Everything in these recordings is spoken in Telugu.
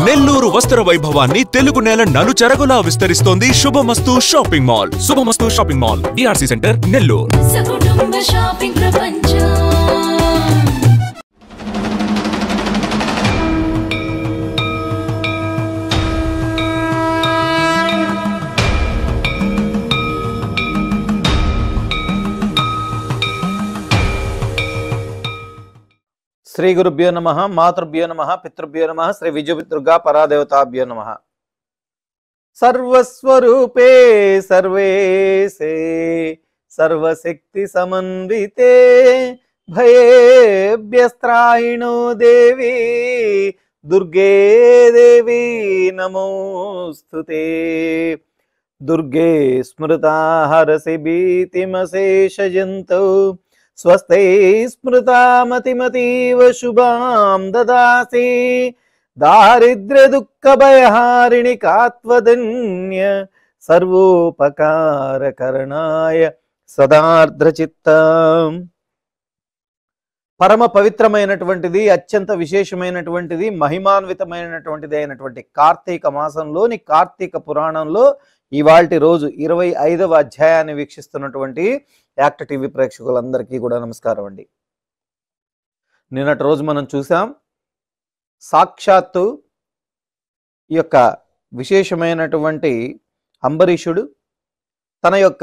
నెల్లూరు వస్త్ర వైభవాన్ని తెలుగు నేల నలుచెరగులా విస్తరిస్తోంది Shubhamastu shopping mall Shubhamastu shopping mall DRC centre Nellore సకుటుంబ షాపింగ్ ప్రపంచం శ్రీ గురుభ్యో నమ మాతృభ్యో నమ పితృభ్యో నమ శ్రీ విజయపితృగా పరాదేవతాభ్యో నమ సర్వస్వరూపే సర్వేశే సర్వశక్తి సమన్వితే భయేభ్యస్త్రాయిణో దేవి దుర్గే దేవి నమోస్తుతే దుర్గే స్మృతా హరసి భీతిమశేషజంతౌ స్వస్థై స్మృతామతిమతీవ శుభాం దదాసి దారిద్ర్య దుఃఖ భయహారిణి కాత్వదన్య సర్వోపకారకరణాయ సదార్ద్రచిత్త పరమ పవిత్రమైనటువంటిది అత్యంత విశేషమైనటువంటిది మహిమాన్వితమైనటువంటిది అయినటువంటి కార్తీక మాసంలోని కార్తీక పురాణంలో ఇవాల్టి రోజు ఇరవై ఐదవ అధ్యాయాన్ని వీక్షిస్తున్నటువంటి యాక్ట్ టీవీ ప్రేక్షకులందరికీ కూడా నమస్కారం అండి నిన్నటి రోజు మనం చూసాం సాక్షాత్తు ఈ యొక్క విశేషమైనటువంటి అంబరీషుడు తన యొక్క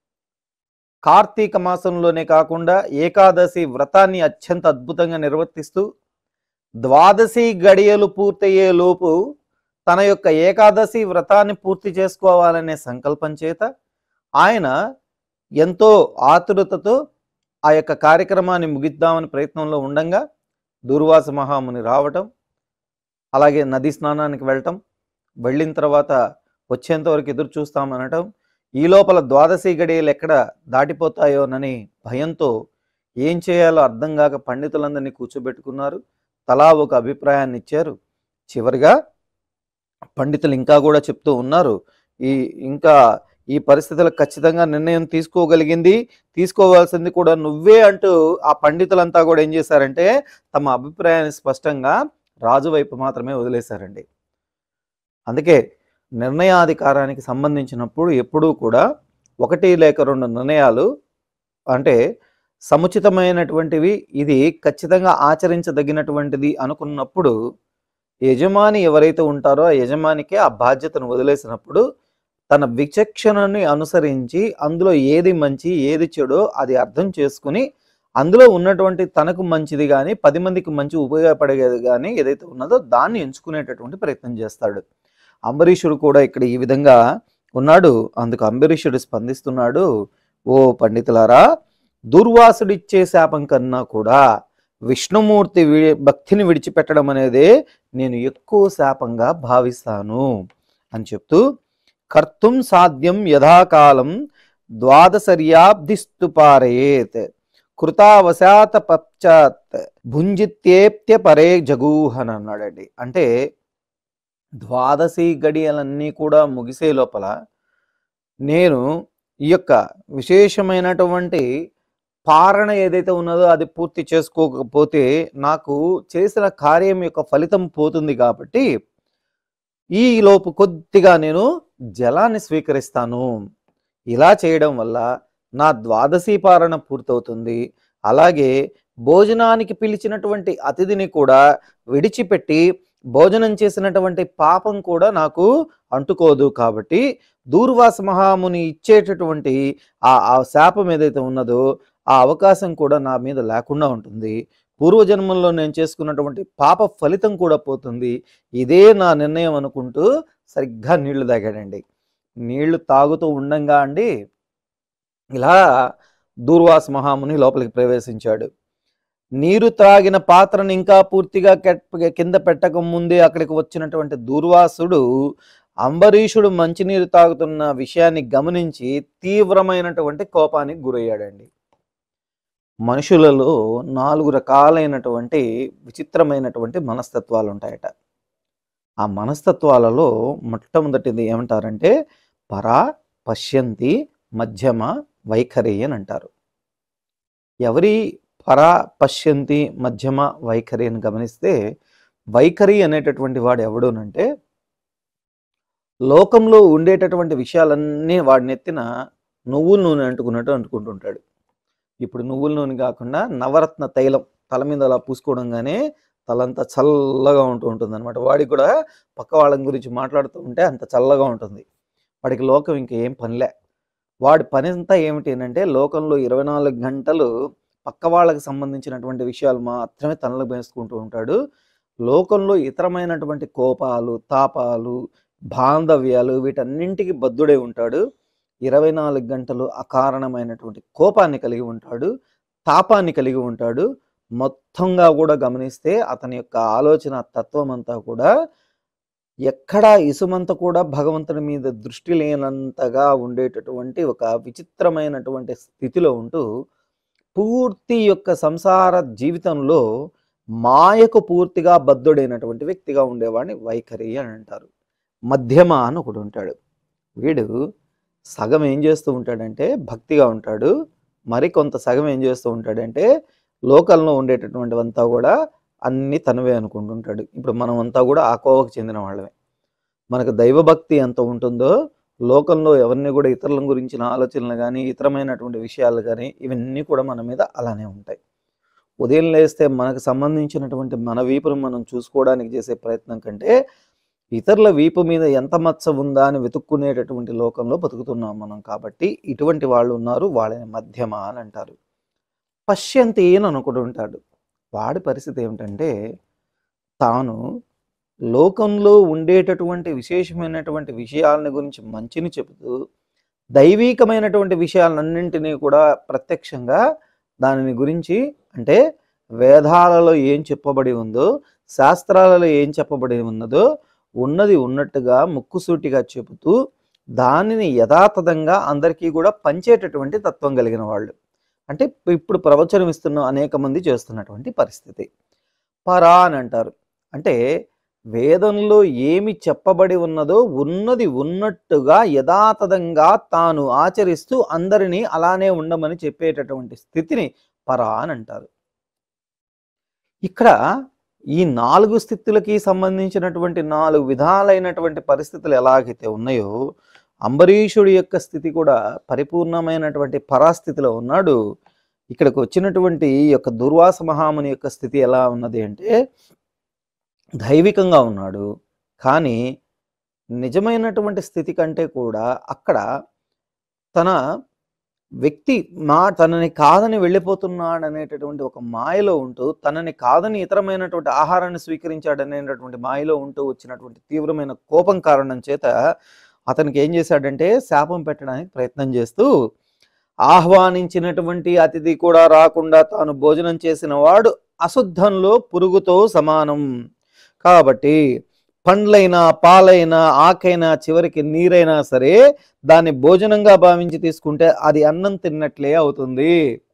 కార్తీక మాసంలోనే కాకుండా ఏకాదశి వ్రతాన్ని అత్యంత అద్భుతంగా నిర్వర్తిస్తూ ద్వాదశి గడియలు పూర్తయ్యే లోపు తన యొక్క ఏకాదశి వ్రతాన్ని పూర్తి చేసుకోవాలనే సంకల్పం చేత ఆయన ఎంతో ఆతురతతో ఆ యొక్క కార్యక్రమాన్ని ముగిద్దామని ప్రయత్నంలో ఉండంగా దూర్వాస మహాముని రావటం అలాగే నది స్నానానికి వెళ్ళటం వెళ్ళిన తర్వాత వచ్చేంత వరకు ఎదురు చూస్తామనటం ఈ లోపల ద్వాదశి గడియలు ఎక్కడ దాటిపోతాయోనని భయంతో ఏం చేయాలో అర్థం కాక పండితులందరినీ కూర్చోబెట్టుకున్నారు తలా ఒక అభిప్రాయాన్ని ఇచ్చారు చివరిగా పండితులు ఇంకా కూడా చెప్తూ ఉన్నారు ఈ ఇంకా ఈ పరిస్థితులకు ఖచ్చితంగా నిర్ణయం తీసుకోగలిగింది తీసుకోవాల్సింది కూడా నువ్వే అంటూ ఆ పండితులంతా కూడా ఏం చేశారంటే తమ అభిప్రాయాన్ని స్పష్టంగా రాజు వైపు మాత్రమే వదిలేశారండి అందుకే నిర్ణయాధికారానికి సంబంధించినప్పుడు ఎప్పుడూ కూడా ఒకటి లేక రెండు నిర్ణయాలు అంటే సముచితమైనటువంటివి ఇది ఖచ్చితంగా ఆచరించదగినటువంటిది అనుకున్నప్పుడు యజమాని ఎవరైతే ఉంటారో ఆ యజమానికే ఆ బాధ్యతను వదిలేసినప్పుడు తన విచక్షణని అనుసరించి అందులో ఏది మంచి ఏది చెడో అది అర్థం చేసుకుని అందులో ఉన్నటువంటి తనకు మంచిది కానీ పది మందికి మంచి ఉపయోగపడేది కానీ ఏదైతే ఉన్నదో దాన్ని ఎంచుకునేటటువంటి ప్రయత్నం చేస్తాడు అంబరీషుడు కూడా ఇక్కడ ఈ విధంగా ఉన్నాడు అందుకు అంబరీషుడు స్పందిస్తున్నాడు ఓ పండితులారా దుర్వాసుడిచ్చే శాపం కన్నా కూడా విష్ణుమూర్తి వి భక్తిని విడిచిపెట్టడం అనేదే నేను ఎక్కువ శాపంగా భావిస్తాను అని చెప్తూ కర్తుం సాధ్యం యథాకాలం ద్వాదశర్యాబ్దిస్తు పారయేత్ కృతావశాత పశ్చాత్ భుంజిత్యేప్త్య పరే జగూహన్ అన్నాడండి అంటే ద్వాదశి గడియలన్నీ కూడా ముగిసే లోపల నేను ఈ యొక్క విశేషమైనటువంటి పారణ ఏదైతే ఉన్నదో అది పూర్తి చేసుకోకపోతే నాకు చేసిన కార్యం యొక్క ఫలితం పోతుంది కాబట్టి ఈ లోపు కొద్దిగా నేను జలాన్ని స్వీకరిస్తాను ఇలా చేయడం వల్ల నా ద్వాదశి పారణ పూర్తవుతుంది అలాగే భోజనానికి పిలిచినటువంటి అతిథిని కూడా విడిచిపెట్టి భోజనం చేసినటువంటి పాపం కూడా నాకు అంటుకోదు కాబట్టి దూర్వాస మహాముని ఇచ్చేటటువంటి ఆ ఆ శాపం ఏదైతే ఉన్నదో ఆ అవకాశం కూడా నా మీద లేకుండా ఉంటుంది పూర్వజన్మంలో నేను చేసుకున్నటువంటి పాప ఫలితం కూడా పోతుంది ఇదే నా నిర్ణయం అనుకుంటూ సరిగ్గా నీళ్లు తాగాడండి నీళ్లు తాగుతూ ఉండంగా అండి ఇలా దూర్వాస మహాముని లోపలికి ప్రవేశించాడు నీరు త్రాగిన పాత్రను ఇంకా పూర్తిగా కెట్- కింద పెట్టక ముందే అక్కడికి వచ్చినటువంటి దూర్వాసుడు అంబరీషుడు మంచినీరు తాగుతున్న విషయాన్ని గమనించి తీవ్రమైనటువంటి కోపానికి గురయ్యాడండి మనుషులలో నాలుగు రకాలైనటువంటి విచిత్రమైనటువంటి మనస్తత్వాలు ఉంటాయట ఆ మనస్తత్వాలలో మొట్టమొదటిది ఏమంటారంటే పరా పశ్యంతి మధ్యమ వైఖరి అని అంటారు ఎవరి పరా పశ్యంతి మధ్యమ వైఖరి అని గమనిస్తే వైఖరి అనేటటువంటి వాడు ఎవడునంటే లోకంలో ఉండేటటువంటి విషయాలన్నీ వాడిని ఎత్తిన నువ్వుల నూనె అంటుకున్నట్టు అంటుకుంటుంటాడు ఇప్పుడు నువ్వుల నూనె కాకుండా నవరత్న తైలం తల మీద అలా పూసుకోవడంగానే తలంతా చల్లగా ఉంటూ ఉంటుంది అనమాట వాడికి కూడా పక్క వాళ్ళ గురించి మాట్లాడుతూ ఉంటే అంత చల్లగా ఉంటుంది వాడికి లోకం ఇంకేం పనిలే వాడి పని అంతా ఏమిటి అంటే లోకంలో ఇరవై నాలుగు గంటలు పక్క వాళ్ళకి సంబంధించినటువంటి విషయాలు మాత్రమే తనలో వేసుకుంటూ ఉంటాడు లోకంలో ఇతరమైనటువంటి కోపాలు తాపాలు బాంధవ్యాలు వీటన్నింటికి బద్ధుడై ఉంటాడు ఇరవై నాలుగు గంటలు అకారణమైనటువంటి కోపాన్ని కలిగి ఉంటాడు తాపాన్ని కలిగి ఉంటాడు మొత్తంగా కూడా గమనిస్తే అతని యొక్క ఆలోచన తత్వం అంతా కూడా ఎక్కడా ఇసుమంత కూడా భగవంతుని మీద దృష్టి లేనంతగా ఉండేటటువంటి ఒక విచిత్రమైనటువంటి స్థితిలో ఉంటూ పూర్తి యొక్క సంసార జీవితంలో మాయకు పూర్తిగా బద్ధుడైనటువంటి వ్యక్తిగా ఉండేవాడిని వైఖరి అని అంటారు మధ్యమ అని ఒకడు ఉంటాడు వీడు సగం ఏం చేస్తూ ఉంటాడంటే భక్తిగా ఉంటాడు మరి కొంత సగం ఏం చేస్తూ ఉంటాడంటే లోకల్లో ఉండేటటువంటివంతా కూడా అన్ని తనవే అనుకుంటుంటాడు ఇప్పుడు మనం అంతా కూడా ఆ కోవకు చెందిన వాళ్ళమే మనకు దైవభక్తి ఎంత ఉంటుందో లోకంలో ఎవరిని కూడా ఇతరుల గురించిన ఆలోచనలు కానీ ఇతరమైనటువంటి విషయాలు కానీ ఇవన్నీ కూడా మన మీద అలానే ఉంటాయి ఉదయం లేస్తే మనకు సంబంధించినటువంటి మన వీపును మనం చూసుకోవడానికి చేసే ప్రయత్నం కంటే ఇతరుల వీపు మీద ఎంత మచ్చ ఉందా అని వెతుక్కునేటటువంటి లోకంలో బతుకుతున్నాం మనం కాబట్టి ఇటువంటి వాళ్ళు ఉన్నారు వాళ్ళని మధ్యమ అని అంటారు పశ్యంతి అని అనుకుంటూ ఉంటాడు వాడి పరిస్థితి ఏమిటంటే తాను లోకంలో ఉండేటటువంటి విశేషమైనటువంటి విషయాలని గురించి మంచిని చెబుతూ దైవీకమైనటువంటి విషయాలన్నింటినీ కూడా ప్రత్యక్షంగా దానిని గురించి అంటే వేదాలలో ఏం చెప్పబడి ఉందో శాస్త్రాలలో ఏం చెప్పబడి ఉన్నదో ఉన్నది ఉన్నట్టుగా ముక్కుసూటిగా చెబుతూ దానిని యథాతథంగా అందరికీ కూడా పంచేటటువంటి తత్వం కలిగిన వాళ్ళు అంటే ఇప్పుడు ప్రవచనం ఇస్తున్న అనేక మంది చేస్తున్నటువంటి పరిస్థితి పరా అని అంటారు అంటే వేదంలో ఏమి చెప్పబడి ఉన్నదో ఉన్నది ఉన్నట్టుగా యథాతథంగా తాను ఆచరిస్తూ అందరినీ అలానే ఉండమని చెప్పేటటువంటి స్థితిని పరా అని అంటారు ఇక్కడ ఈ నాలుగు స్థితులకి సంబంధించినటువంటి నాలుగు విధాలైనటువంటి పరిస్థితులు ఎలాగైతే ఉన్నాయో అంబరీషుడి యొక్క స్థితి కూడా పరిపూర్ణమైనటువంటి పరాస్థితిలో ఉన్నాడు ఇక్కడికి వచ్చినటువంటి ఈ యొక్క దుర్వాస మహాముని యొక్క స్థితి ఎలా ఉన్నది అంటే దైవికంగా ఉన్నాడు కానీ నిజమైనటువంటి స్థితి కంటే కూడా అక్కడ తన వ్యక్తి మా తనని కాదని వెళ్ళిపోతున్నాడు అనేటటువంటి ఒక మాయలో ఉంటూ తనని కాదని ఇతరమైనటువంటి ఆహారాన్ని స్వీకరించాడు అనేటటువంటి మాయలో ఉంటూ వచ్చినటువంటి తీవ్రమైన కోపం కారణం చేత అతనికి ఏం చేశాడంటే శాపం పెట్టడానికి ప్రయత్నం చేస్తూ ఆహ్వానించినటువంటి అతిథి కూడా రాకుండా తాను భోజనం చేసిన వాడు అశుద్ధంలో పురుగుతో సమానం కాబట్టి పండ్లైనా పాలైనా ఆకైనా చివరికి నీరైనా సరే దాన్ని భోజనంగా భావించి తీసుకుంటే అది అన్నం తిన్నట్లే అవుతుంది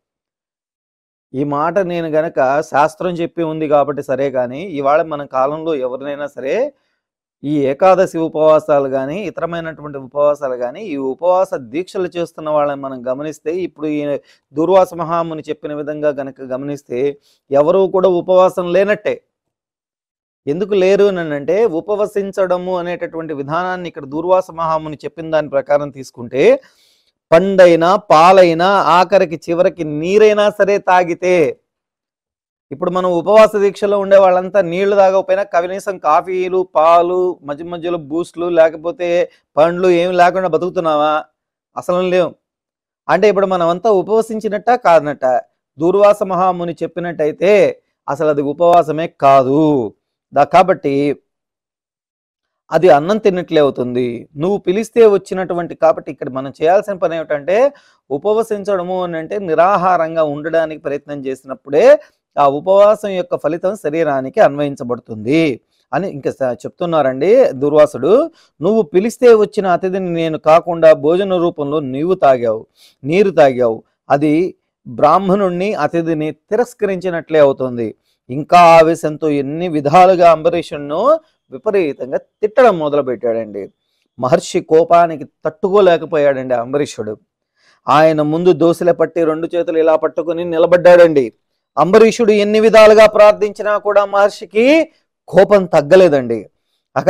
ఈ మాట నేను గనక శాస్త్రం చెప్పి ఉంది కాబట్టి సరే కానీ ఇవాళ మన కాలంలో ఎవరినైనా సరే ఈ ఏకాదశి ఉపవాసాలు కానీ ఇతరమైనటువంటి ఉపవాసాలు కానీ ఈ ఉపవాస దీక్షలు చేస్తున్న వాళ్ళని మనం గమనిస్తే ఇప్పుడు ఈ దుర్వాస మహాముని చెప్పిన విధంగా గనక గమనిస్తే ఎవరు కూడా ఉపవాసం లేనట్టే ఎందుకు లేరు అని అంటే ఉపవసించడము అనేటటువంటి విధానాన్ని ఇక్కడ దూర్వాస మహాముని చెప్పిన దాని ప్రకారం తీసుకుంటే పండైనా పాలైనా ఆఖరికి చివరికి నీరైనా సరే తాగితే ఇప్పుడు మనం ఉపవాస దీక్షలో ఉండే వాళ్ళంతా నీళ్లు తాగకపోయినా కనీసం కాఫీలు పాలు మధ్య మధ్యలో బూస్ట్లు లేకపోతే పండ్లు ఏం లేకుండా బతుకుతున్నావా అసలు లేవు అంటే ఇప్పుడు మనమంతా ఉపవసించినట్ట కాదనట దూర్వాస మహాముని చెప్పినట్టయితే అసలు అది ఉపవాసమే కాదు దా కాబట్టి అది అన్నం తిన్నట్లే అవుతుంది నువ్వు పిలిస్తే వచ్చినటువంటి కాబట్టి ఇక్కడ మనం చేయాల్సిన పని ఏమిటంటే ఉపవసించడము అని అంటే నిరాహారంగా ఉండడానికి ప్రయత్నం చేసినప్పుడే ఆ ఉపవాసం యొక్క ఫలితం శరీరానికి అన్వయించబడుతుంది అని ఇంకా స- చెప్తున్నారండి దుర్వాసుడు నువ్వు పిలిస్తే వచ్చిన అతిథిని నేను కాకుండా భోజన రూపంలో నీవు తాగావు నీరు తాగావు అది బ్రాహ్మణుణ్ణి అతిథిని తిరస్కరించినట్లే అవుతుంది ఇంకా ఆవేశంతో ఎన్ని విధాలుగా అంబరీషుణ్ణు విపరీతంగా తిట్టడం మొదలుపెట్టాడండి మహర్షి కోపానికి తట్టుకోలేకపోయాడండి అంబరీషుడు ఆయన ముందు దోశల పట్టి రెండు చేతులు ఇలా పట్టుకుని నిలబడ్డాడండి అంబరీషుడు ఎన్ని విధాలుగా ప్రార్థించినా కూడా మహర్షికి కోపం తగ్గలేదండి అక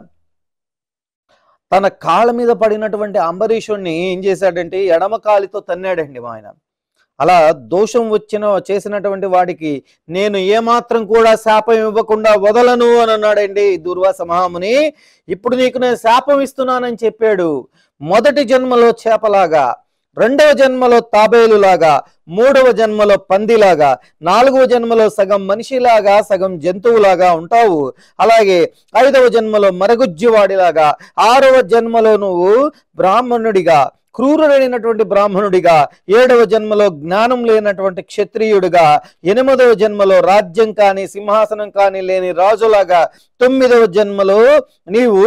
తన కాళ్ళ మీద పడినటువంటి అంబరీషుణ్ణి ఏం చేశాడంటే ఎడమ కాలితో తన్నాడండి మా ఆయన అలా దోషం వచ్చిన చేసినటువంటి వాడికి నేను ఏమాత్రం కూడా శాపం ఇవ్వకుండా వదలను అని అన్నాడండి దుర్వాస మహాముని ఇప్పుడు నీకు నేను శాపం ఇస్తున్నానని చెప్పాడు మొదటి జన్మలో చేపలాగా రెండవ జన్మలో తాబేలులాగా మూడవ జన్మలో పందిలాగా నాలుగవ జన్మలో సగం మనిషిలాగా సగం జంతువులాగా ఉంటావు అలాగే ఐదవ జన్మలో మరగుజ్జువాడిలాగా ఆరవ జన్మలో నువ్వు బ్రాహ్మణుడిగా క్రూరుడైనటువంటి బ్రాహ్మణుడిగా ఏడవ జన్మలో జ్ఞానం లేనటువంటి క్షత్రియుడిగా ఎనిమిదవ జన్మలో రాజ్యం కానీ సింహాసనం కానీ లేని రాజులాగా తొమ్మిదవ జన్మలో నీవు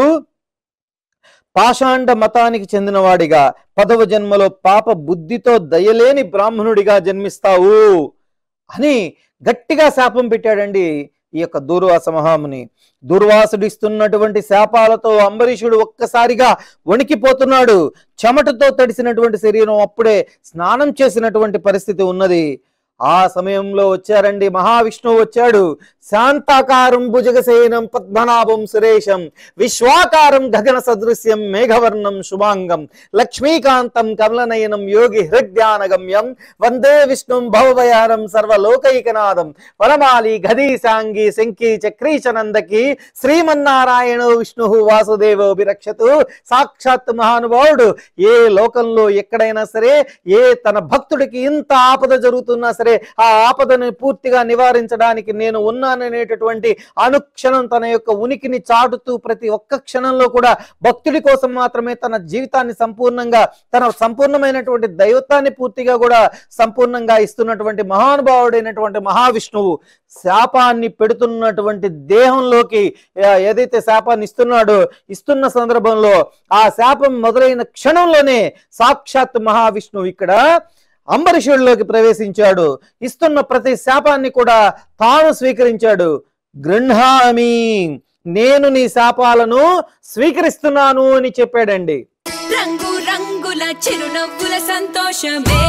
పాషాండ మతానికి చెందినవాడిగా పదవ జన్మలో పాప బుద్ధితో దయలేని బ్రాహ్మణుడిగా జన్మిస్తావు అని గట్టిగా శాపం పెట్టాడండి ఈ యొక్క దూర్వాస మహాముని దుర్వాసుడు ఇస్తున్నటువంటి శాపాలతో అంబరీషుడు ఒక్కసారిగా వణికిపోతున్నాడు చెమటతో తడిసినటువంటి శరీరం అప్పుడే స్నానం చేసినటువంటి పరిస్థితి ఉన్నది ఆ సమయంలో వచ్చారండి మహావిష్ణువు వచ్చాడు శాంతాకారం భుజగసేనం పద్మనాభం సురేశం విశ్వాకారం గగన సదృశ్యం మేఘవర్ణం శుభాంగం లక్ష్మీకాంతం కమలనయనం యోగి హృద్యానగమ్యం వందే విష్ణుం భవభయానం సర్వలోకైకనాథం వనమాలి గదీశాంగి శంకి చక్రీచనందకి శ్రీమన్నారాయణ విష్ణు వాసుదేవో విరక్షతు సాక్షాత్ మహానుభావుడు ఏ లోకంలో ఎక్కడైనా సరే ఏ తన భక్తుడికి ఇంత ఆపద జరుగుతున్నా సరే ఆ ఆపదను పూర్తిగా నివారించడానికి నేను ఉన్నాననేటటువంటి అనుక్షణం తన యొక్క ఉనికిని చాటుతూ ప్రతి ఒక్క క్షణంలో కూడా భక్తుడి కోసం మాత్రమే తన జీవితాన్ని సంపూర్ణంగా తన సంపూర్ణమైనటువంటి దైవత్వాన్ని పూర్తిగా కూడా సంపూర్ణంగా ఇస్తున్నటువంటి మహానుభావుడైనటువంటి మహావిష్ణువు శాపాన్ని పెడుతున్నటువంటి దేహంలోకి ఆ, ఏదైతే శాపాన్ని ఇస్తున్నాడో ఇస్తున్న సందర్భంలో ఆ శాపం మొదలైన క్షణంలోనే సాక్షాత్ మహావిష్ణువు ఇక్కడ అంబరీషుడిలోకి ప్రవేశించాడు ఇస్తున్న ప్రతి శాపాన్ని కూడా తాను స్వీకరించాడు గృహామి నేను నీ శాపాలను స్వీకరిస్తున్నాను అని చెప్పాడండి రంగు రంగుల చిరునవ్వుల సంతోషమే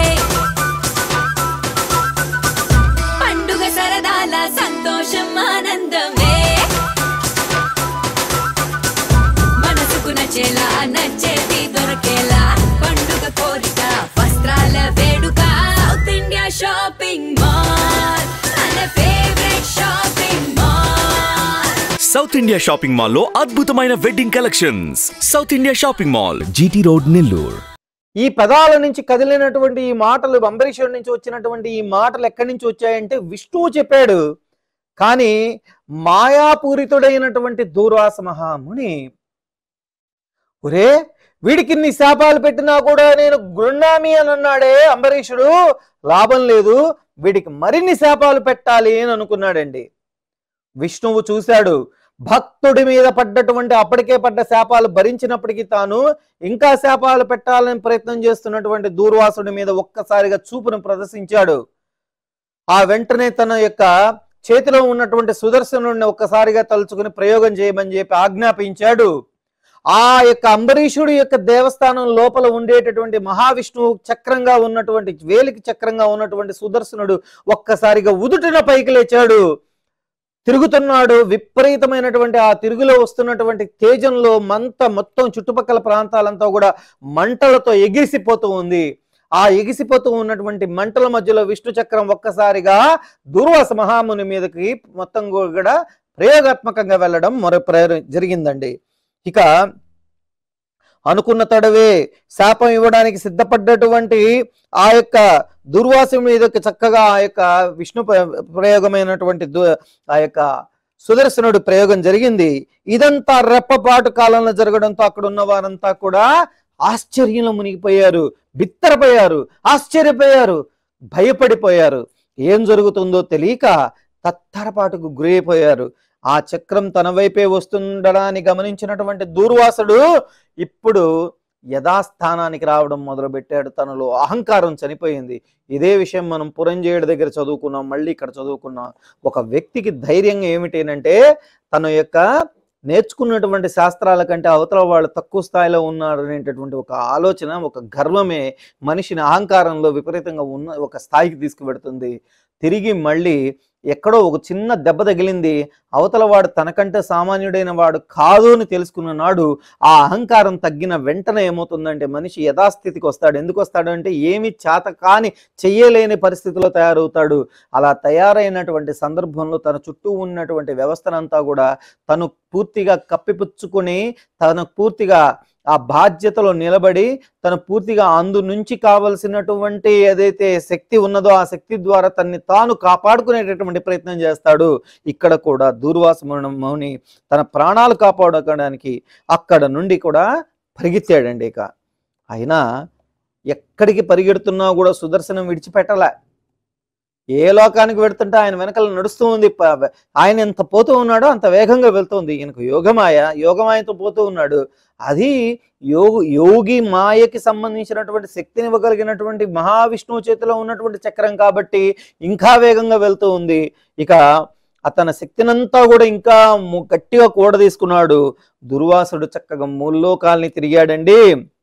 పండుగ సరదాల సంతోషం ఆనందమే మనసుకు నచ్చేలా నచ్చేది దొరకేలా పండుగ కోరిక వస్త్రాల వేడుక సౌత్ ఇండియా షాపింగ్ మాల్ మన favourite shopping mall South India shopping mall లో అద్భుతమైన wedding collections South India shopping mall GT road Nellore ఈ పదాల నుంచి కదిలినటువంటి ఈ మాటలు అంబరీషుడి నుంచి వచ్చినటువంటి ఈ మాటలు ఎక్కడి నుంచి వచ్చాయంటే విష్ణువు చెప్పాడు కానీ మాయాపూరితుడైనటువంటి దూర్వాస మహాముని ఒరే వీడికి ఇన్ని శాపాలు పెట్టినా కూడా నేను గృణామి అని అన్నాడే అంబరీషుడు లాభం లేదు వీడికి మరిన్ని శాపాలు పెట్టాలి అని అనుకున్నాడండి విష్ణువు చూశాడు భక్తుడి మీద పడ్డటువంటి అప్పటికే పడ్డ శాపాలు భరించినప్పటికీ తాను ఇంకా శాపాలు పెట్టాలని ప్రయత్నం చేస్తున్నటువంటి దూర్వాసుడి మీద ఒక్కసారిగా చూపును ప్రదర్శించాడు ఆ వెంటనే తన యొక్క చేతిలో ఉన్నటువంటి సుదర్శనుడిని ఒక్కసారిగా తలుచుకుని ప్రయోగం చేయమని చెప్పి ఆజ్ఞాపించాడు ఆ యొక్క అంబరీషుడి యొక్క దేవస్థానం లోపల ఉండేటటువంటి మహావిష్ణువు చక్రంగా ఉన్నటువంటి వేలికి చక్రంగా ఉన్నటువంటి సుదర్శనుడు ఒక్కసారిగా ఉదుటిన పైకి లేచాడు తిరుగుతున్నాడు విపరీతమైనటువంటి ఆ తిరుగులో వస్తున్నటువంటి తేజంలో మంట మొత్తం చుట్టుపక్కల ప్రాంతాలంతా కూడా మంటలతో ఎగిసిపోతూ ఉంది ఆ ఎగిసిపోతూ ఉన్నటువంటి మంటల మధ్యలో విష్ణు చక్రం ఒక్కసారిగా దుర్వాస మహాముని మీదకి మొత్తం కూడా ప్రయోగాత్మకంగా వెళ్ళడం మరో ప్రయోగం జరిగిందండి ఇక అనుకున్న తడవే శాపం ఇవ్వడానికి సిద్ధపడ్డటువంటి ఆ యొక్క దుర్వాసం మీదకి చక్కగా ఆ యొక్క విష్ణు ప్ర- ప్రయోగమైనటువంటి దు- ఆ యొక్క సుదర్శనుడు ప్రయోగం జరిగింది ఇదంతా రెప్పపాటు కాలంలో జరగడంతో అక్కడ ఉన్న వారంతా కూడా ఆశ్చర్యంలో మునిగిపోయారు బిత్తరపోయారు ఆశ్చర్యపోయారు భయపడిపోయారు ఏం జరుగుతుందో తెలియక తత్తరపాటుకు గురైపోయారు ఆ చక్రం తన వైపే వస్తుండడాన్ని గమనించినటువంటి దూర్వాసుడు ఇప్పుడు యథాస్థానానికి రావడం మొదలుపెట్టాడు తనలో అహంకారం చనిపోయింది ఇదే విషయం మనం పురంజేయుడి దగ్గర చదువుకున్నాం మళ్ళీ ఇక్కడ చదువుకున్నాం ఒక వ్యక్తికి ధైర్యం ఏమిటేనంటే తన యొక్క నేర్చుకున్నటువంటి శాస్త్రాల కంటే అవతల వాళ్ళు తక్కువ స్థాయిలో ఉన్నారు అనేటటువంటి ఒక ఆలోచన ఒక గర్వమే మనిషిని అహంకారంలో విపరీతంగా ఉన్న ఒక స్థాయికి తీసుకువెడుతుంది తిరిగి మళ్ళీ ఎక్కడో ఒక చిన్న దెబ్బ తగిలింది అవతల వాడు తనకంటే సామాన్యుడైన వాడు కాదు అని తెలుసుకున్న నాడు ఆ అహంకారం తగ్గిన వెంటనే ఏమవుతుందంటే మనిషి యథాస్థితికి వస్తాడు ఎందుకు వస్తాడు అంటే ఏమి చేత కాని చెయ్యలేని పరిస్థితిలో తయారవుతాడు అలా తయారైనటువంటి సందర్భంలో తన చుట్టూ ఉన్నటువంటి వ్యవస్థనంతా కూడా తను పూర్తిగా కప్పిపుచ్చుకొని తను పూర్తిగా ఆ బాధ్యతలో నిలబడి తను పూర్తిగా అందు నుంచి కావలసినటువంటి ఏదైతే శక్తి ఉన్నదో ఆ శక్తి ద్వారా తన్ని తాను కాపాడుకునేటటువంటి ప్రయత్నం చేస్తాడు ఇక్కడ కూడా దూర్వాస మౌని తన ప్రాణాలు కాపాడుకోవడానికి అక్కడ నుండి కూడా పరిగెత్తాడండి ఇక అయినా ఎక్కడికి పరిగెడుతున్నా కూడా సుదర్శనం విడిచిపెట్టలే ఏ లోకానికి వెడుతుంటే ఆయన వెనకాల నడుస్తూ ఉంది ప- ఆయన ఎంత పోతూ ఉన్నాడో అంత వేగంగా వెళ్తుంది ఈయనకు యోగమాయ యోగమాయతో పోతూ ఉన్నాడు అది యోగి యోగి మాయకి సంబంధించినటువంటి శక్తిని ఇవ్వగలిగినటువంటి మహావిష్ణువు చేతిలో ఉన్నటువంటి చక్రం కాబట్టి ఇంకా వేగంగా వెళ్తూ ఉంది ఇక అతని శక్తినంతా కూడా ఇంకా ము- గట్టిగా కూడ తీసుకున్నాడు దుర్వాసుడు చక్కగా మూల్లోకాల్ని తిరిగాడండి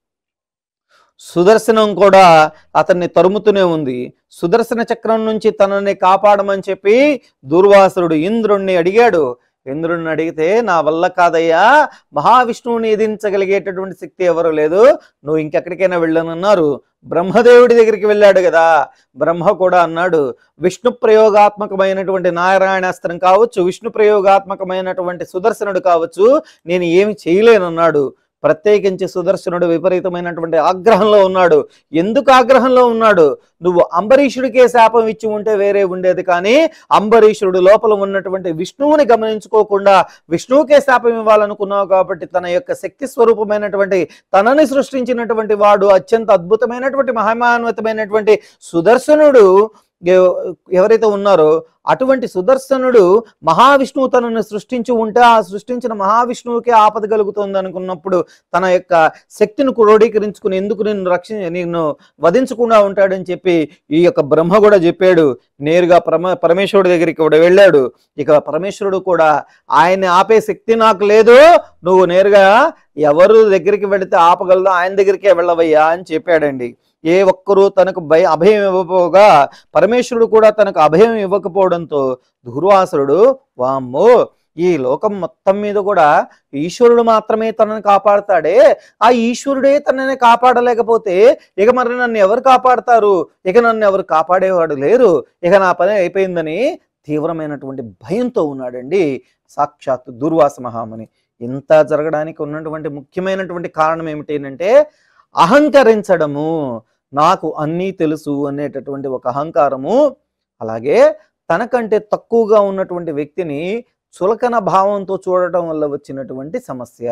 సుదర్శనం కూడా అతన్ని తరుముతూనే ఉంది సుదర్శన చక్రం నుంచి తనని కాపాడమని చెప్పి దుర్వాసుడు ఇంద్రుణ్ణి అడిగాడు ఇంద్రుడిని అడిగితే నా వల్ల కాదయ్యా మహావిష్ణువుని ఎదించగలిగేటటువంటి శక్తి ఎవరు లేదు నువ్వు ఇంకెక్కడికైనా వెళ్ళనన్నారు బ్రహ్మదేవుడి దగ్గరికి వెళ్ళాడు కదా బ్రహ్మ కూడా అన్నాడు విష్ణు ప్రయోగాత్మకమైనటువంటి నారాయణాస్త్రం కావచ్చు విష్ణు ప్రయోగాత్మకమైనటువంటి సుదర్శనుడు కావచ్చు నేను ఏమి చేయలేనన్నాడు ప్రత్యేకించి సుదర్శనుడు విపరీతమైనటువంటి ఆగ్రహంలో ఉన్నాడు ఎందుకు ఆగ్రహంలో ఉన్నాడు నువ్వు అంబరీషుడికే శాపం ఇచ్చి ఉంటే వేరే ఉండేది కానీ అంబరీషుడు లోపల ఉన్నటువంటి విష్ణువుని గమనించుకోకుండా విష్ణువుకే శాపం ఇవ్వాలనుకున్నావు కాబట్టి తన యొక్క శక్తి స్వరూపమైనటువంటి తనని సృష్టించినటువంటి వాడు అత్యంత అద్భుతమైనటువంటి మహిమాన్వితమైనటువంటి సుదర్శనుడు ఎవ- ఎవరైతే ఉన్నారో అటువంటి సుదర్శనుడు మహావిష్ణువు తనను సృష్టించి ఉంటే ఆ సృష్టించిన మహావిష్ణువుకే ఆపద కలుగుతుంది అనుకున్నప్పుడు తన యొక్క శక్తిని క్రోడీకరించుకుని ఎందుకు నిన్ను రక్షి నిన్ను వధించకుండా ఉంటాడని చెప్పి ఈ యొక్క బ్రహ్మ కూడా చెప్పాడు నేరుగా పరమ పరమేశ్వరుడి దగ్గరికి కూడా వెళ్ళాడు ఇక పరమేశ్వరుడు కూడా ఆయన్ని ఆపే శక్తి నాకు లేదు నువ్వు నేరుగా ఎవరు దగ్గరికి వెళితే ఆపగలదో ఆయన దగ్గరికే వెళ్ళవయ్యా అని చెప్పాడండి ఏ ఒక్కరూ తనకు భయ అభయం ఇవ్వకపోగా పరమేశ్వరుడు కూడా తనకు అభయం ఇవ్వకపోవడంతో దుర్వాసురుడు వామ్మో ఈ లోకం మొత్తం మీద కూడా ఈశ్వరుడు మాత్రమే తనని కాపాడతాడే ఆ ఈశ్వరుడే తనని కాపాడలేకపోతే ఇక మరి నన్ను ఎవరు కాపాడతారు ఇక నన్ను ఎవరు కాపాడేవాడు లేరు ఇక నా పని అయిపోయిందని తీవ్రమైనటువంటి భయంతో ఉన్నాడండి సాక్షాత్ దుర్వాస మహాముని ఇంత జరగడానికి ఉన్నటువంటి ముఖ్యమైనటువంటి కారణం ఏమిటి అంటే అహంకరించడము నాకు అన్నీ తెలుసు అనేటటువంటి ఒక అహంకారము అలాగే తనకంటే తక్కువగా ఉన్నటువంటి వ్యక్తిని చులకన భావంతో చూడటం వల్ల వచ్చినటువంటి సమస్య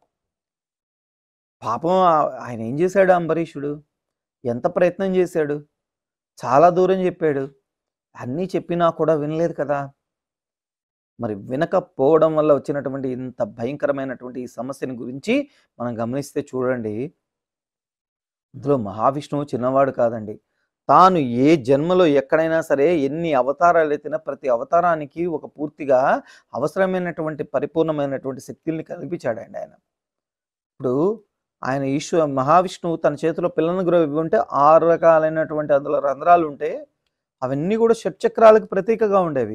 పాపం ఆ- ఆయన ఏం చేశాడు అంబరీషుడు ఎంత ప్రయత్నం చేశాడు చాలా దూరం చెప్పాడు అన్నీ చెప్పినా కూడా వినలేదు కదా మరి వినకపోవడం వల్ల వచ్చినటువంటి ఇంత భయంకరమైనటువంటి ఈ సమస్యని గురించి మనం గమనిస్తే చూడండి ఇందులో మహావిష్ణువు చిన్నవాడు కాదండి తాను ఏ జన్మలో ఎక్కడైనా సరే ఎన్ని అవతారాలు ఎత్తినా ప్రతి అవతారానికి ఒక పూర్తిగా అవసరమైనటువంటి పరిపూర్ణమైనటువంటి శక్తుల్ని కల్పించాడండి ఆయన ఇప్పుడు ఆయన ఈశ్వ మహావిష్ణువు తన చేతిలో పిల్లల గురి ఉంటే ఆరు రకాలైనటువంటి అందులో రంధ్రాలు ఉంటే అవన్నీ కూడా షట్చక్రాలకు ప్రతీకగా ఉండేవి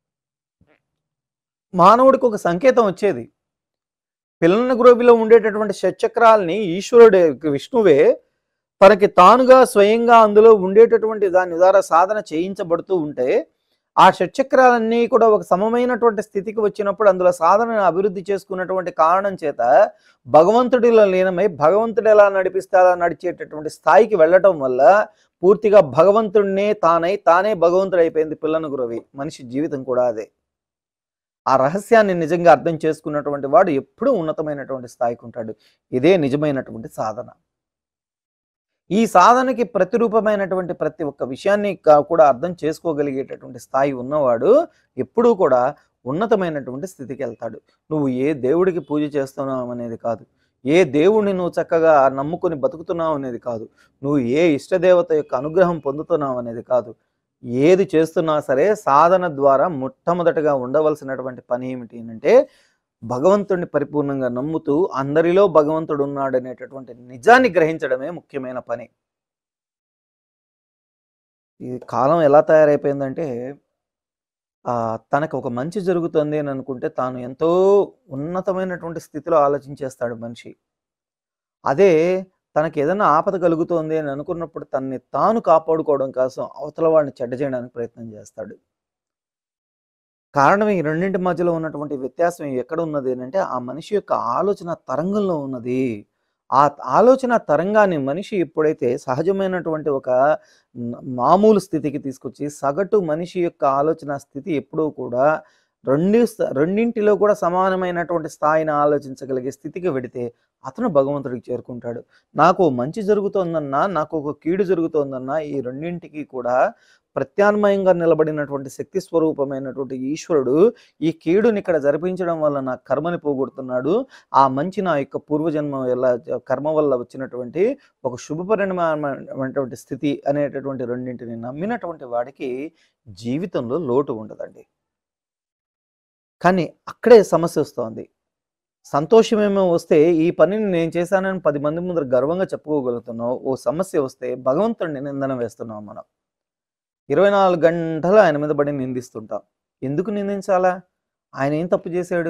మానవుడికి ఒక సంకేతం వచ్చేది పిల్లల గ్రోవిలో ఉండేటటువంటి షట్చక్రాల్ని ఈశ్వరుడు విష్ణువే తనకి తానుగా స్వయంగా అందులో ఉండేటటువంటి దాని ద్వారా సాధన చేయించబడుతూ ఉంటే ఆ షట్చక్రాలన్నీ కూడా ఒక సమమైనటువంటి స్థితికి వచ్చినప్పుడు అందులో సాధనను అభివృద్ధి చేసుకున్నటువంటి కారణం చేత భగవంతుడిలో లీనమై భగవంతుడు ఎలా నడిపిస్తే అలా నడిచేటటువంటి స్థాయికి వెళ్ళటం వల్ల పూర్తిగా భగవంతుడినే తానై తానే భగవంతుడు అయిపోయింది పిల్లను గురవి మనిషి జీవితం కూడా అదే ఆ రహస్యాన్ని నిజంగా అర్థం చేసుకున్నటువంటి వాడు ఎప్పుడూ ఉన్నతమైనటువంటి స్థాయికి ఉంటాడు ఇదే నిజమైనటువంటి సాధన ఈ సాధనకి ప్రతిరూపమైనటువంటి ప్రతి ఒక్క విషయాన్ని కా- కూడా అర్థం చేసుకోగలిగేటటువంటి స్థాయి ఉన్నవాడు ఎప్పుడూ కూడా ఉన్నతమైనటువంటి స్థితికి వెళ్తాడు నువ్వు ఏ దేవుడికి పూజ చేస్తున్నావు అనేది కాదు ఏ దేవుడిని నువ్వు చక్కగా నమ్ముకొని బతుకుతున్నావు అనేది కాదు నువ్వు ఏ ఇష్టదేవత యొక్క అనుగ్రహం పొందుతున్నావు అనేది కాదు ఏది చేస్తున్నా సరే సాధన ద్వారా మొట్టమొదటగా ఉండవలసినటువంటి పని ఏమిటి అంటే భగవంతుడిని పరిపూర్ణంగా నమ్ముతూ అందరిలో భగవంతుడు ఉన్నాడనేటటువంటి నిజాన్ని గ్రహించడమే ముఖ్యమైన పని ఈ కాలం ఎలా తయారైపోయిందంటే ఆ, తనకు ఒక మంచి జరుగుతుంది అని అనుకుంటే తాను ఎంతో ఉన్నతమైనటువంటి స్థితిలో ఆలోచించేస్తాడు మనిషి అదే తనకి ఏదైనా ఆపద కలుగుతోంది అని అనుకున్నప్పుడు తనని తాను కాపాడుకోవడం కోసం అవతల వాడిని చెడ్డ చేయడానికి ప్రయత్నం చేస్తాడు కారణం ఈ రెండింటి మధ్యలో ఉన్నటువంటి వ్యత్యాసం ఎక్కడ ఉన్నది అని అంటే ఆ మనిషి యొక్క ఆలోచన తరంగంలో ఉన్నది ఆ ఆలోచన తరంగాన్ని మనిషి ఎప్పుడైతే సహజమైనటువంటి ఒక న- మామూలు స్థితికి తీసుకొచ్చి సగటు మనిషి యొక్క ఆలోచన స్థితి ఎప్పుడూ కూడా రెండు స్థ- రెండింటిలో కూడా సమానమైనటువంటి స్థాయిని ఆలోచించగలిగే స్థితికి వెడితే అతను భగవంతుడికి చేరుకుంటాడు నాకు ఓ మంచి జరుగుతోందన్నా నాకు ఒక కీడు జరుగుతోందన్నా ఈ రెండింటికి కూడా ప్రత్యామ్నాయంగా నిలబడినటువంటి శక్తి స్వరూపమైనటువంటి ఈశ్వరుడు ఈ కీడుని ఇక్కడ జరిపించడం వల్ల నా కర్మని పోగొడుతున్నాడు ఆ మంచి నా యొక్క పూర్వజన్మ వల్ల కర్మ వల్ల వచ్చినటువంటి ఒక శుభ పరిణామమైనటువంటి స్థితి అనేటటువంటి రెండింటిని నమ్మినటువంటి వాడికి జీవితంలో లోటు ఉండదండి కానీ అక్కడే సమస్య వస్తోంది సంతోషమేమో వస్తే ఈ పనిని నేను చేశానని పది మంది ముందర గర్వంగా చెప్పుకోగలుగుతున్నావు ఓ సమస్య వస్తే భగవంతుడిని నిందన వేస్తున్నాం మనం ఇరవై నాలుగు గంటలు ఆయన మీద పడి నిందిస్తుంటాం ఎందుకు నిందించాలా ఆయన ఏం తప్పు చేశాడు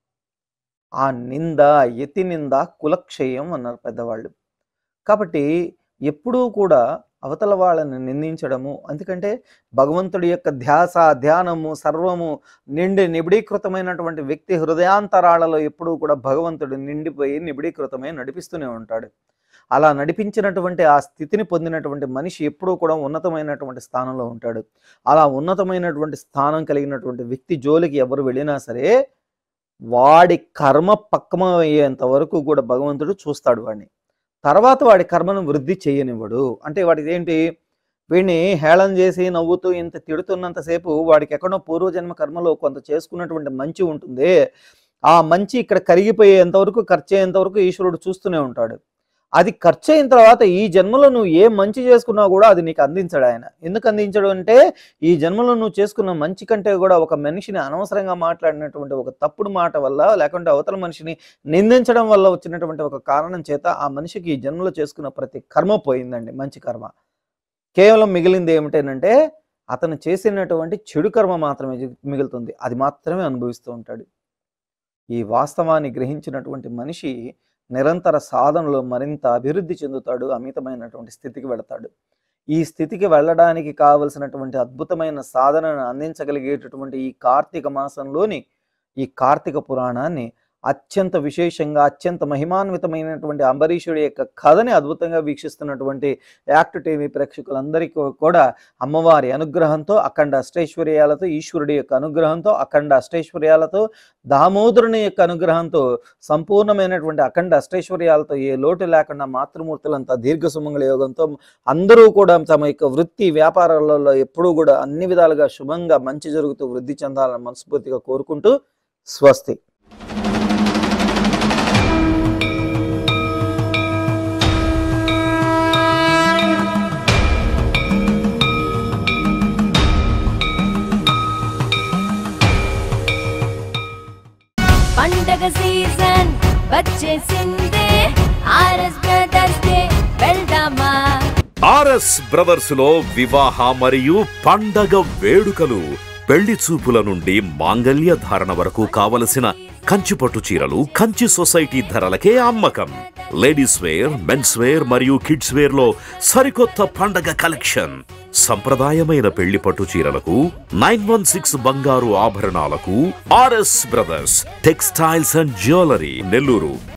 ఆ నింద ఎత్తి నింద కులక్షయం అన్నారు పెద్దవాళ్ళు కాబట్టి ఎప్పుడూ కూడా అవతల వాళ్ళని నిందించడము ఎందుకంటే భగవంతుడి యొక్క ధ్యాస ధ్యానము సర్వము నిండి నిబిడీకృతమైనటువంటి వ్యక్తి హృదయాంతరాలలో ఎప్పుడూ కూడా భగవంతుడు నిండిపోయి నిబిడీకృతమై నడిపిస్తూనే ఉంటాడు అలా నడిపించినటువంటి ఆ స్థితిని పొందినటువంటి మనిషి ఎప్పుడూ కూడా ఉన్నతమైనటువంటి స్థానంలో ఉంటాడు అలా ఉన్నతమైనటువంటి స్థానం కలిగినటువంటి వ్యక్తి జోలికి ఎవరు వెళ్ళినా సరే వాడి కర్మ పక్కమయ్యేంత వరకు కూడా భగవంతుడు చూస్తాడు వాడిని తర్వాత వాడి కర్మను వృద్ధి చేయనివ్వడు అంటే వాడికి ఏంటి వీడిని హేళన చేసి నవ్వుతూ ఇంత తిడుతున్నంతసేపు వాడికి ఎక్కడో పూర్వజన్మ కర్మలో కొంత చేసుకున్నటువంటి మంచి ఉంటుంది ఆ మంచి ఇక్కడ కరిగిపోయేంత వరకు ఖర్చు అయ్యేంత వరకు ఈశ్వరుడు చూస్తూనే ఉంటాడు అది ఖర్చు అయిన తర్వాత ఈ జన్మలో నువ్వు ఏ మంచి చేసుకున్నా కూడా అది నీకు అందించడు ఆయన ఎందుకు అందించడు అంటే ఈ జన్మలో నువ్వు చేసుకున్న మంచి కంటే కూడా ఒక మనిషిని అనవసరంగా మాట్లాడినటువంటి ఒక తప్పుడు మాట వల్ల లేకుంటే అవతల మనిషిని నిందించడం వల్ల వచ్చినటువంటి ఒక కారణం చేత ఆ మనిషికి ఈ జన్మలో చేసుకున్న ప్రతి కర్మ పోయిందండి మంచి కర్మ కేవలం మిగిలింది ఏమిటంటే అతను చేసినటువంటి చెడు కర్మ మాత్రమే జి- మిగులుతుంది అది మాత్రమే అనుభవిస్తూ ఉంటాడు ఈ వాస్తవాన్ని గ్రహించినటువంటి మనిషి నిరంతర సాధనలో మరింత అభివృద్ధి చెందుతాడు అమితమైనటువంటి స్థితికి వెళతాడు ఈ స్థితికి వెళ్ళడానికి కావలసినటువంటి అద్భుతమైన సాధనను అందించగలిగేటటువంటి ఈ కార్తీక మాసంలోని ఈ కార్తీక పురాణాన్ని అత్యంత విశేషంగా అత్యంత మహిమాన్వితమైనటువంటి అంబరీషుడి యొక్క కథని అద్భుతంగా వీక్షిస్తున్నటువంటి యాక్ట్ టీవీ ప్రేక్షకులందరికీ కూడా అమ్మవారి అనుగ్రహంతో అఖండ అష్టైశ్వర్యాలతో ఈశ్వరుడి యొక్క అనుగ్రహంతో అఖండ అష్టైశ్వర్యాలతో దామోదరుని యొక్క అనుగ్రహంతో సంపూర్ణమైనటువంటి అఖండ అష్టైశ్వర్యాలతో ఏ లోటు లేకుండా మాతృమూర్తులంతా దీర్ఘ సుమంగళ యోగంతో అందరూ కూడా తమ యొక్క వృత్తి వ్యాపారాలలో ఎప్పుడూ కూడా అన్ని విధాలుగా శుభంగా మంచి జరుగుతూ వృద్ధి చెందాలని మనస్ఫూర్తిగా కోరుకుంటూ స్వస్తి పండగ సీజన్ వచ్చేసిందే ఆర్ఎస్ బ్రదర్స్ డే వెళ్దామా ఆర్ఎస్ బ్రదర్స్ లో వివాహ మరియు పండగ వేడుకలు పెళ్లి చూపుల నుండి మాంగల్య ధారణ వరకు కావలసిన కంచి పట్టు చీరలు కంచి సొసైటీ ధరలకే అమ్మకం లేడీస్ వేర్ మెన్స్ వేర్ మరియు కిడ్స్ వేర్ లో సరికొత్త పండగ కలెక్షన్ సంప్రదాయమైన పెళ్లి పట్టు చీరలకు నైన్ వన్ సిక్స్ బంగారు ఆభరణాలకు RS brothers textiles and jewellery Nellore